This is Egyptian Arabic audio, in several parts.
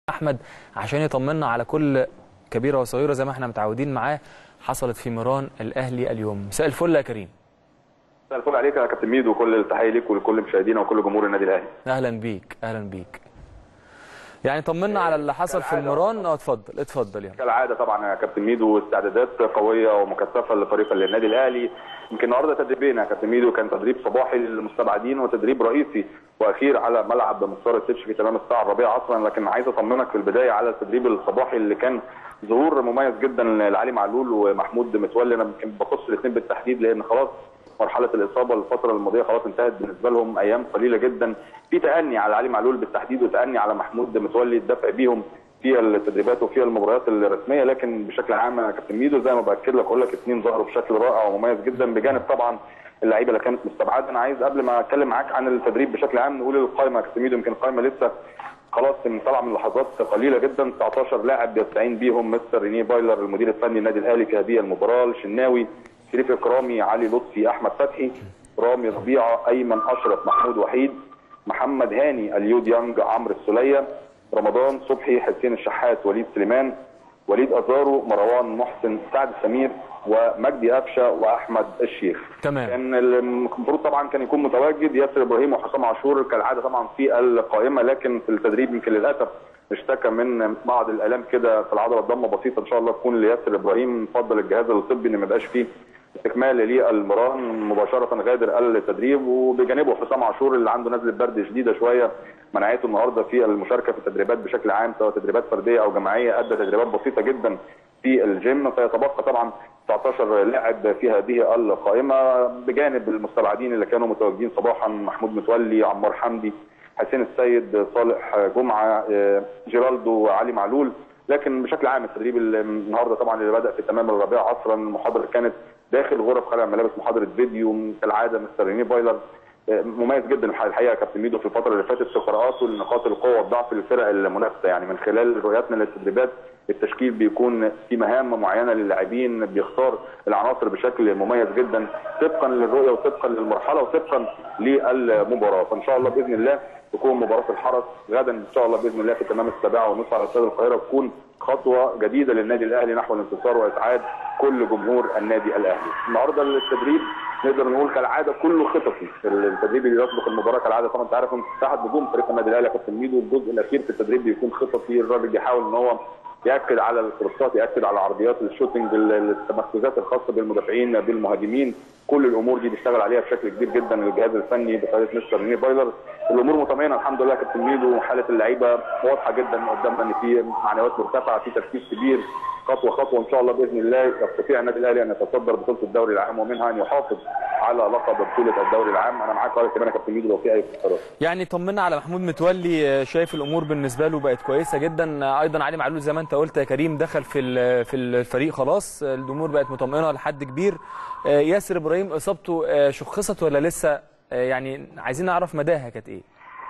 احمد عشان يطمنا على كل كبيره وصغيره زي ما احنا متعودين معاه حصلت في ميران الاهلي اليوم مساء الفل يا كريم مساء الفل عليك يا كابتن ميدو وكل التحيه ليك ولكل مشاهدينا وكل جمهور النادي الاهلي اهلا بيك اهلا بيك يعني طمنا على اللي حصل في الميران اه اتفضل اتفضل يعني كالعاده طبعا يا كابتن ميدو استعدادات قويه ومكثفه لفريق النادي الاهلي يمكن النهارده تدريبين يا كابتن ميدو كان تدريب صباحي للمستبعدين وتدريب رئيسي واخير على ملعب مختار التتش في تمام الساعه الرابعه عصرا لكن عايز اطمنك في البدايه على التدريب الصباحي اللي كان ظهور مميز جدا لعلي معلول ومحمود متولي انا يمكن بخص الاثنين بالتحديد لان خلاص مرحله الاصابه الفتره الماضيه خلاص انتهت بالنسبه لهم ايام قليله جدا في تاني على علي معلول بالتحديد وتاني على محمود متولي الدفع بيهم في التدريبات وفي المباريات الرسميه لكن بشكل عام يا كابتن ميدو زي ما باكد لك اقول لك اثنين ظهروا بشكل رائع ومميز جدا بجانب طبعا اللعيبه اللي كانت مستبعده انا عايز قبل ما اتكلم معاك عن التدريب بشكل عام نقول القائمه يا كابتن ميدو يمكن القائمه لسه خلاص طالعه من لحظات قليله جدا 19 لاعب بيستعين بيهم مستر ريني بايلر المدير الفني النادي الاهلي في هذه المباراه الشناوي شريف اكرامي علي لطفي احمد فتحي رامي ربيعه ايمن اشرف محمود وحيد محمد هاني اليود يانج عمرو السوليه رمضان صبحي حسين الشحات وليد سليمان وليد ازارو مروان محسن سعد سمير ومجدي قفشه واحمد الشيخ تمام كان المفروض طبعا كان يكون متواجد ياسر ابراهيم وحسام عاشور كالعاده طبعا في القائمه لكن في التدريب يمكن للاسف اشتكى من بعض الالام كده في العضله الضمه بسيطه ان شاء الله تكون لياسر ابراهيم فضل الجهاز الطبي ان ما يبقاش فيه استكمال للمران مباشره غادر التدريب وبجانبه حسام عاشور اللي عنده نزله برد شديده شويه منعته النهارده في المشاركه في التدريبات بشكل عام سواء تدريبات فرديه او جماعيه ادى تدريبات بسيطه جدا في الجيم فيتبقى طبعا 19 لاعب في هذه القائمه بجانب المستبعدين اللي كانوا متواجدين صباحا محمود متولي عمار حمدي حسين السيد صالح جمعه جيرالدو علي معلول لكن بشكل عام التدريب النهارده طبعا اللي بدا في تمام الرابعه عصرا المحاضره كانت داخل غرف خلع الملابس محاضره فيديو كالعاده مستر ريني بايلر مميز جدا الحقيقه يا كابتن ميدو في الفتره اللي فاتت في قراءاته لنقاط القوه والضعف للفرق المنافسه يعني من خلال رؤيتنا للتدريبات التشكيل بيكون في مهام معينه للاعبين بيختار العناصر بشكل مميز جدا طبقا للرؤيه وطبقا للمرحله وطبقا للمباراه فان شاء الله باذن الله تكون مباراه الحرس غدا ان شاء الله باذن الله في تمام السابعه ونصف على استاد القاهره تكون خطوه جديده للنادي الاهلي نحو الانتصار واسعاد كل جمهور النادي الاهلي. النهارده التدريب نقدر نقول كالعاده كله خططي، التدريب اللي يسبق المباراه كالعاده طبعا انت عارف انت احد نجوم فريق النادي الاهلي يا كابتن ميدو الجزء الاخير في التدريب بيكون خططي الراجل بيحاول ان هو ياكد على الكورسات ياكد على عرضيات الشوتنج التمركزات الخاصه بالمدافعين بالمهاجمين كل الامور دي بيشتغل عليها بشكل كبير جدا الجهاز الفني بقياده مستر ريني بايلر الامور مطمئنه الحمد لله كابتن ميدو حاله اللعيبه واضحه جدا قدامنا ان في معنويات مرتفعه في تركيز كبير خطوه خطوه ان شاء الله باذن الله يستطيع النادي الاهلي ان يتصدر بطوله الدوري العام ومنها ان يحافظ على لقب بطوله الدوري العام انا معاك رايك كمان يا كابتن ميدو لو في اي استفسارات يعني طمنا على محمود متولي شايف الامور بالنسبه له بقت كويسه جدا ايضا علي معلول زي ما انت قلت يا كريم دخل في في الفريق خلاص الامور بقت مطمئنه لحد كبير ياسر ابراهيم اصابته شخصت ولا لسه يعني عايزين نعرف مداها كانت ايه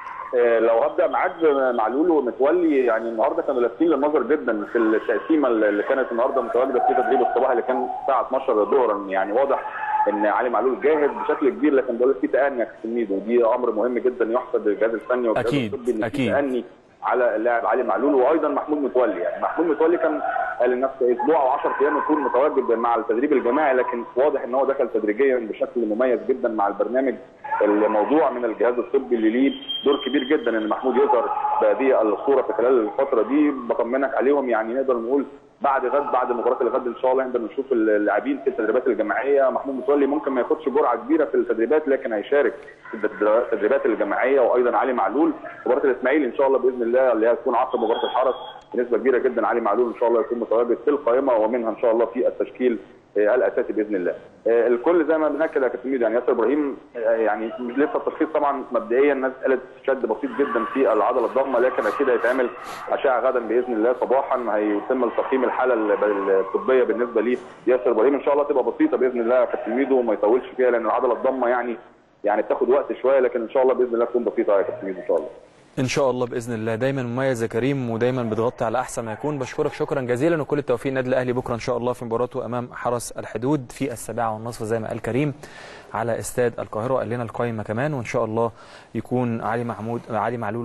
لو هبدا معاك معلول ومتولي يعني النهارده كانوا لافتين للنظر جدا في التقسيمه اللي كانت النهارده متواجده في تدريب الصباح اللي كان الساعه 12 ظهرا يعني واضح ان علي معلول جاهز بشكل كبير لكن بقول في تاني يا كابتن ميدو ودي امر مهم جدا يحسب للجهاز الفني والجهاز اكيد الطبي ان اكيد تاني على اللاعب علي معلول وايضا محمود متولي يعني محمود متولي كان قال لنفسه اسبوع او 10 ايام يكون متواجد مع التدريب الجماعي لكن واضح ان هو دخل تدريجيا بشكل مميز جدا مع البرنامج الموضوع من الجهاز الطبي اللي ليه دور كبير جدا ان محمود يظهر بهذه الصوره في خلال الفتره دي بطمنك عليهم يعني نقدر نقول بعد غد بعد مباراه الغد ان شاء الله نقدر نشوف اللاعبين في التدريبات الجماعيه محمود متولي ممكن ما ياخدش جرعه كبيره في التدريبات لكن هيشارك في التدريبات الجماعيه وايضا علي معلول مباراه الاسماعيلي ان شاء الله باذن الله اللي هتكون عقب مباراه الحرس بنسبه كبيره جدا علي معلول ان شاء الله يكون متواجد في القائمه ومنها ان شاء الله في التشكيل الاساسي باذن الله. الكل زي ما بناكد يا كابتن يعني ياسر ابراهيم يعني لسه التشخيص طبعا مبدئيا الناس قالت شد بسيط جدا في العضله الضمه لكن اكيد هيتعمل اشعه غدا باذن الله صباحا هيتم تقييم الحاله الطبيه بالنسبه لياسر ابراهيم ان شاء الله تبقى بسيطه باذن الله يا كابتن ميدو وما يطولش فيها لان العضله الضمه يعني يعني بتاخد وقت شويه لكن ان شاء الله باذن الله تكون بسيطه يا كابتن ميدو ان شاء الله. ان شاء الله باذن الله دايما مميز يا كريم ودايما بتغطي على احسن ما يكون بشكرك شكرا جزيلا وكل التوفيق النادي الاهلي بكره ان شاء الله في مباراته امام حرس الحدود في السابعه والنصف زي ما قال كريم على استاد القاهره قال لنا القائمه كمان وان شاء الله يكون علي محمود علي معلول